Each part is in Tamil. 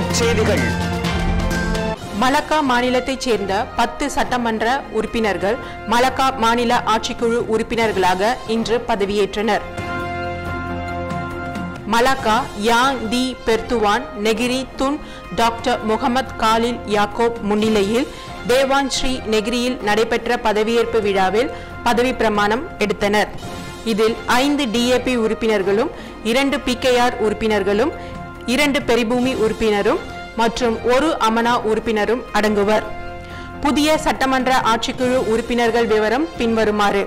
செய்திகள் மலக்கா மாநிலத்தைச் சேர்ந்த பத்து சட்டமன்ற உறுப்பினர்கள் மலக்கா மாநில ஆட்சிக்குழு உறுப்பினர்களாக இன்று பதவியேற்றனர் Malacca Yang di Pertuan Negeri Tun doctor Mohamad Khalil Yaakob முன்னிலையில் தேவான் ஸ்ரீ நெகிரியில் நடைபெற்ற பதவியேற்பு விழாவில் பதவி பிரமாணம் எடுத்தனர் இதில் ஐந்து டிஏபி உறுப்பினர்களும் இரண்டு பிகேஆர் உறுப்பினர்களும் இரண்டு பெரிபூமி உறுப்பினரும் மற்றும் ஒரு அமனா உறுப்பினரும் அடங்குவர் புதிய சட்டமன்ற ஆட்சிக்குழு உறுப்பினர்கள் விவரம் பின்வருமாறு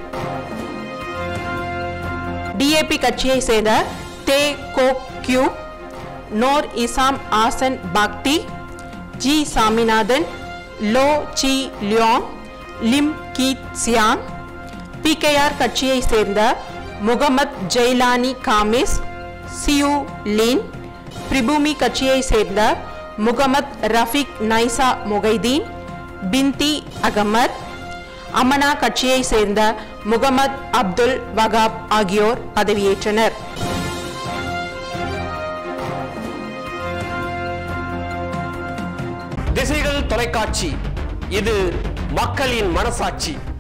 டிஏபி கட்சியை சேர்ந்த Tey Kok Kiew Nor Hizam Hassan Baktee G Saminathan Low Chee Leong Lim Kit Siang PKR கட்சியை சேர்ந்த Mohamad Jailani Khamis Siew Lin Pribumi கட்சியை சேர்ந்த முகமத் ரஃபிக் நைசா முகைதீன் பிந்தி அகமத் அமனா கட்சியை சேர்ந்த முகமது அப்துல் வகாப் ஆகியோர் பதவியேற்றனர் திசைகள் தொலைக்காட்சி இது மக்களின் மனசாட்சி